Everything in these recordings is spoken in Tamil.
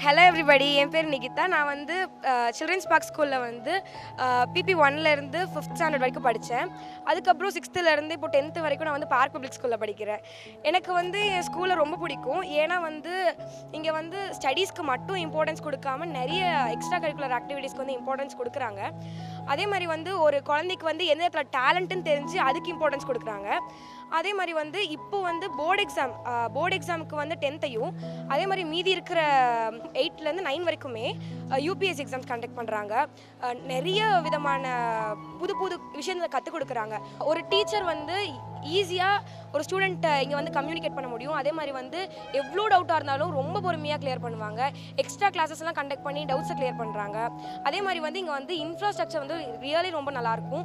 ஹலோ எவ்ரிபடி என் பேர் நிகிதா நான் வந்து சில்ட்ரன்ஸ் பார்க் ஸ்கூலில் வந்து பிபி ஒன்லேருந்து ஃபிஃப்த் ஸ்டாண்டர்ட் வரைக்கும் படித்தேன் அதுக்கப்புறம் சிக்ஸ்த்துலேருந்து இப்போ டென்த்து வரைக்கும் நான் வந்து பார்க் பப்ளிக் ஸ்கூலில் படிக்கிறேன் எனக்கு வந்து என் ஸ்கூலை ரொம்ப பிடிக்கும் ஏன்னா வந்து இங்கே வந்து ஸ்டடீஸ்க்கு மட்டும் இம்பார்ட்டன்ஸ் கொடுக்காம நிறைய எக்ஸ்ட்ரா கரிக்குலர் ஆக்டிவிட்டீஸ்க்கு வந்து இம்பார்ட்டன்ஸ் கொடுக்குறாங்க அதே மாதிரி வந்து ஒரு குழந்தைக்கு வந்து எந்த இடத்துல டேலண்ட்டுன்னு தெரிஞ்சு அதுக்கு இம்பார்ட்டன்ஸ் கொடுக்குறாங்க அதே மாதிரி வந்து இப்போ வந்து போர்டு எக்ஸாம் போர்டு எக்ஸாமுக்கு வந்து டென்த்தையும் அதே மாதிரி மீதி இருக்கிற எயிட்லேருந்து நைன் வரைக்குமே யூபிஎஸ்சி எக்ஸாம்ஸ் கண்டக்ட் பண்ணுறாங்க நிறைய விதமான புது புது விஷயங்களை கற்றுக் கொடுக்குறாங்க ஒரு டீச்சர் வந்து ஈஸியாக ஒரு ஸ்டூடெண்ட்டை இங்கே வந்து கம்யூனிகேட் பண்ண முடியும் அதே மாதிரி வந்து எவ்வளோ டவுட்டாக இருந்தாலும் ரொம்ப பொறுமையாக கிளியர் பண்ணுவாங்க எக்ஸ்ட்ரா கிளாஸஸ்லாம் கண்டக்ட் பண்ணி டவுட்ஸை கிளியர் பண்ணுறாங்க அதே மாதிரி வந்து இங்கே வந்து இன்ஃப்ராஸ்ட்ரக்சர் வந்து ரியலி ரொம்ப நல்லாயிருக்கும்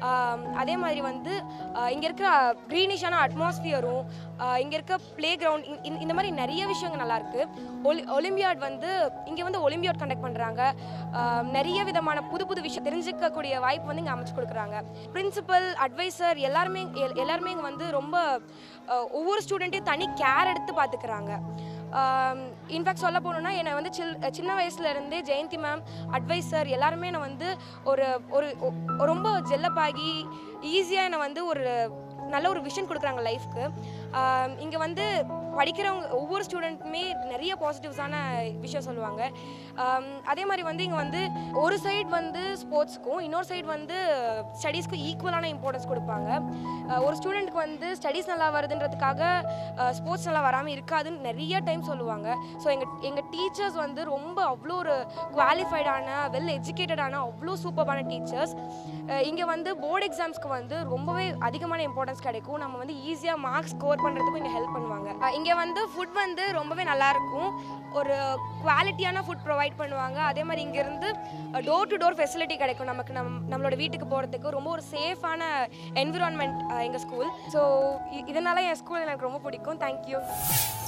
அதே மாதிரி வந்து இங்கே இருக்கிற க்ரீனிஷான அட்மாஸ்பியரும் இங்கே இருக்க ப்ளே கிரவுண்ட் இந்த மாதிரி நிறைய விஷயங்கள் நல்லாயிருக்கு ஒலி ஒலிம்பியாட் வந்து இங்கே வந்து ஒலிம்பியாட் கண்டக்ட் பண்ணுறாங்க நிறைய விதமான புது புது விஷயம் தெரிஞ்சுக்கக்கூடிய வாய்ப்பு வந்து இங்கே அமைச்சு கொடுக்குறாங்க பிரின்சிபல் அட்வைசர் எல்லாருமே எல்- எல்லாருமே இங்கே வந்து ரொம்ப அஹ், ஒவ்வொரு ஸ்டூடெண்ட்டையும் தனி கேர் எடுத்து பார்த்துக்கிறாங்க இன்ஃபேக்ட் சொல்ல போகணுன்னா என்னை வந்து சில் சின்ன வயசுல இருந்தே ஜெயந்தி மேம் அட்வைசர் எல்லாருமே என்னை வந்து ஒரு ஒரு ஒ- ரொம்ப ஜெல்லப்பாகி ஈஸியாக என்னை வந்து ஒரு நல்ல ஒரு விஷன் கொடுக்குறாங்க லைஃப்க்கு இங்கே வந்து படிக்கிறவங்க ஒவ்வொரு ஸ்டூடெண்ட்டுமே நிறைய பாசிட்டிவ்ஸான விஷயம் சொல்லுவாங்க ஆம், அதே மாதிரி வந்து இங்கே வந்து ஒரு சைடு வந்து ஸ்போர்ட்ஸ்க்கும் இன்னொரு சைடு வந்து ஸ்டடீஸ்க்கும் ஈக்குவலான இம்பார்ட்டன்ஸ் கொடுப்பாங்க அஹ், ஒரு ஸ்டூடெண்ட்டுக்கு வந்து ஸ்டடீஸ் நல்லா வருதுன்றதுக்காக ஸ்போர்ட்ஸ் நல்லா வராமல் இருக்காதுன்னு நிறைய டைம் சொல்லுவாங்க ஸோ எங்கள் எங்கள் டீச்சர்ஸ் வந்து ரொம்ப அவ்வளோ ஒரு குவாலிஃபைடான வெல் எஜுகேட்டடான அவ்வளோ சூப்பரான டீச்சர்ஸ் இங்கே வந்து போர்டு எக்ஸாம்ஸ்க்கு வந்து ரொம்பவே அதிகமான இம்பார்ட்டன்ஸ் கிடைக்கும் நம்ம வந்து ஈஸியாக மார்க்ஸ் ஸ்கோர் பண்ணுறதுக்கும் இங்கே ஹெல்ப் பண்ணுவாங்க இங்கே வந்து ஃபுட் வந்து ரொம்பவே நல்லாயிருக்கும் ஒரு குவாலிட்டியான ஃபுட் ப்ரொவைட் பண்ணுவாங்க அதே மாதிரி இங்கேருந்து டோர் டு டோர் ஃபெசிலிட்டி கிடைக்கும் நமக்கு நம் நம்மளோட வீட்டுக்கு போகிறதுக்கு ரொம்ப ஒரு சேஃபான என்விரான்மெண்ட் எங்கள் ஸ்கூல் ஸோ இதனால என் ஸ்கூல் எனக்கு ரொம்ப பிடிக்கும் தேங்க்யூ